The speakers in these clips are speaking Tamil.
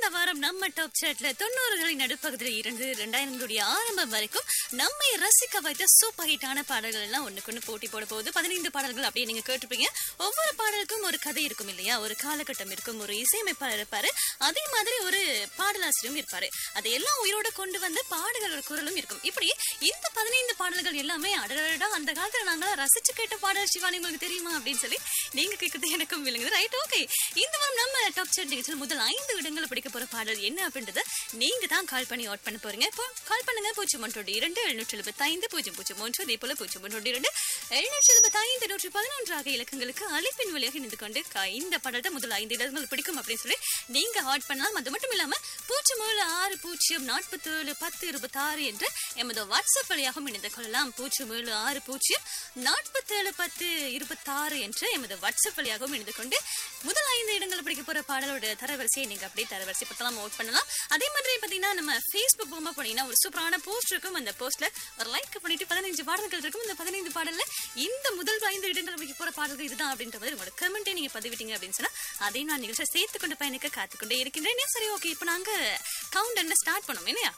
இந்த வாரம் நம்ம டாப் சாட்ல தொண்ணூறுகளின் நடுப்பகுதியில் இருந்து இரண்டாயிரங்களுடைய ஆரம்பம் வரைக்கும் நம்மை ரசிக்க வைத்த சூப்பர் ஹிட்டான பாடல்கள் எல்லாம் ஒண்ணுக்கு போட்டி போட போகுது பதினைந்து பாடல்கள் அப்படியே நீங்க கேட்டிருப்பீங்க ஒவ்வொரு பாடலுக்கும் ஒரு கதை இருக்கும் இல்லையா ஒரு காலகட்டம் இருக்கும் ஒரு இசையமைப்பாளர் இருப்பாரு அதே மாதிரி ஒரு பாடலாசிரியரும் இருப்பாரு அதையெல்லாம் உயிரோட கொண்டு வந்து பாடகர் குரலும் இருக்கும் இப்படி இந்த பதினைந்து பாடல்கள் எல்லாமே அடடா அந்த காலத்துல நாங்களா ரசிச்சு கேட்ட பாடல் சிவானி உங்களுக்கு தெரியுமா அப்படின்னு சொல்லி நீங்க கேட்கறது எனக்கும் விளங்குது ரைட் ஓகே இந்த வாரம் நம்ம டாப் சாட் நிகழ்ச்சியில் முதல் ஐந்து இடங்களை பிடிக்க போற பாடல் என்ன அப்படின்றத நீங்க தான் கால் பண்ணி அவுட் பண்ண போறீங்க இப்போ கால் பண்ணுங்க பூஜ்ஜியம் ஒன்றோடு இரண்டு எழுநூற்றி எழுபத்தி ஐந்து பூஜ்ஜியம் பூஜ்ஜியம் ஒன்று அதே போல பூஜ்ஜியம் ஒன்றோடு இரண்டு எழுநூற்றி எழுபத்தி ஐந்து நூற்றி பதினொன்று ஆகிய இலக்கங்களுக்கு அழைப்பின் வழியாக இணைந்து கொண்டு க- இந்த பாடல் தான் முதல் ஐந்து இடங்கள் பிடிக்கும் அப்படின்னு சொல்லி நீங்க ஹாட் பண்ணலாம் அது மட்டும் இல்லாம பூஜ்ஜியம் ஏழு ஆறு பூஜ்ஜியம் நாற்பத்தி ஏழு பத்து இருபத்தி ஆறு என்ற எமது வாட்ஸ்அப் வழியாகவும் இணைந்து கொள்ளலாம் பூஜ்ஜியம் ஏழு ஆறு பூஜ்ஜியம் நாற்பத்தி ஏழு பத்து இருபத்தாறு என்ற எமது வாட்ஸ்அப் வழியாகவும் இணைந்து கொண்டு முதல் ஐந்து இடங்களை பிடிக்க போற பாடலோட தரவரிசையை நீங்க அப்படியே தரவரிசைப்படுத்தலாம் அவுட் பண்ணலாம் அதே மாதிரி பாத்தீங்கன்னா நம்ம ஃபேஸ்புக் போகும்போது போனீங்கன்னா ஒரு சூப்பரான போஸ்ட் இருக்கும் அந்த போஸ்ட்ல ஒரு லைக் பண்ணிட்டு பதினஞ்சு பாடல்கள் இருக்கும் இந்த பதினைந்து பாடல்ல இந்த முதல் ஐந்து இடங்கள் பிடிக்க போற பாடல்கள் இதுதான் அப்படின்ற மாதிரி உங்களோட கமெண்ட்டை நீங்க பதிவிட்டீங்க அப்படின்னு சொன்னா அதையும் நான் நிகழ்ச்சியை சேர்த்து கொண்டு பயணிக்க காத்துக்கொண்டே இருக்கின்றேன் சரி ஓகே இப்போ நாங்க கவுண்ட் என்ன ஸ்டார்ட் பண்ணோம் இல்லையா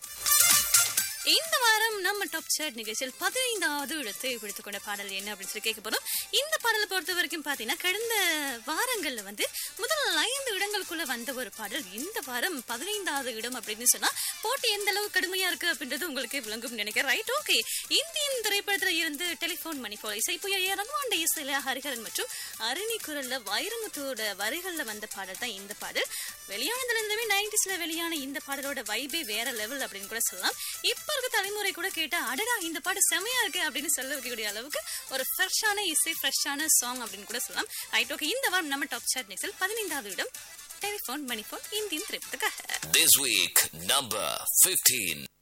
இந்த வாரம் நம்ம டாப் சாட் நிகழ்ச்சியில் பதினைந்தாவது இடத்தை பிடித்துக் கொண்ட பாடல் என்ன அப்படின்னு சொல்லி கேட்க போறோம் இந்த பாடலை பொறுத்த வரைக்கும் பாத்தீங்கன்னா கடந்த வாரங்கள்ல வந்து முதல் ஐந்து இடங்களுக்குள்ள வந்த ஒரு பாடல் இந்த வாரம் பதினைந்தாவது இடம் அப்படின்னு சொன்னா போட்டி எந்த அளவு கடுமையா இருக்கு அப்படின்றது உங்களுக்கு விளங்கும் நினைக்கிறேன் ரைட் ஓகே இந்தியன் திரைப்படத்துல இருந்து டெலிபோன் மணி போல இசைப்புயல் ரகுவாண்ட இசையில ஹரிஹரன் மற்றும் அருணி குரல்ல வைரமுத்தோட வரிகள்ல வந்த பாடல் தான் இந்த பாடல் வெளியானதுல இருந்தவே நைன்டிஸ்ல வெளியான இந்த பாடலோட வைபே வேற லெவல் அப்படின்னு கூட சொல்லலாம் இப்ப இருக்க தலைமுறை கூட கேட்டா அடடா இந்த பாட்டு செமையா இருக்கு அப்படின்னு சொல்ல வைக்கக்கூடிய அளவுக்கு ஒரு ஃப்ரெஷ்ஷான இசை ஃப்ரெஷ்ஷான சாங் அப்படின்னு கூட சொல்லலாம் ரைட் ஓகே இந்த வாரம் நம்ம டாப் சாட் நெக்ஸில் பதினைந்தாவது இடம் டெலிபோன் மணிஃபோன் இந்தியன் திரைப்படத்துக்காக This week, number 15.